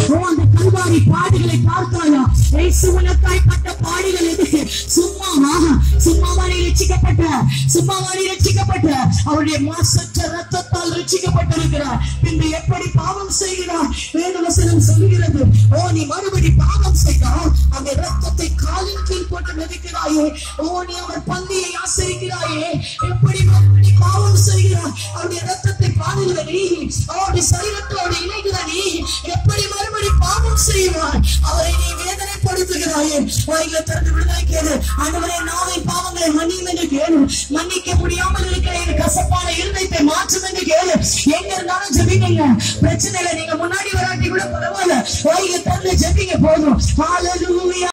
ஓ அந்த கல்வாரி பாடுகளை பார்த்தாயா இயேசு உனக்காய் பட்ட பாடுகள் எது சும்மாவா சும்மாவா நீ ரட்சிக்கப்பட்ட சும்மாவா நீ ரட்சிக்கப்பட்ட அவருடைய மாசற்ற ரத்தத்தால் ரட்சிக்கப்பட்டிருக்கிறார் பின்பு எப்படி பாவம் செய்கிறார் வேதவசனம் சொல்கிறது ஓ நீ மறுபடி பாவம் செய்தால் அந்த ரத்தத்தை காலின் கீழ் போட்டு மிதிக்கிறாயே ஓ நீ அவர் பந்தியை ஆசரிக்கிறாயே எப்படி மறுபடி பாவம் செய்கிறார் அவருடைய ரத்தத்தை பாடுகிற நீ அவருடைய சரீரத்தோடு இணைகிற நீ எப்படி மறுபடி பாவம் செய்வார் அவரை நீ வேதனைப்படுத்துகிறாயே வாயில திறந்து விடுதலை கேளு ஆண்டவரே நாவை பாவங்களை மன்னியும் என்று கேளு மன்னிக்க முடியாமல் இருக்கிற என் கசப்பான இருதயத்தை மாற்றும் என்று கேளு எங்க இருந்தாலும் ஜெபிங்க பிரச்சனை இல்லை நீங்க முன்னாடி வராட்டி கூட பரவாயில்ல வாயில திறந்து ஜெபிங்க போதும் ஹalleluya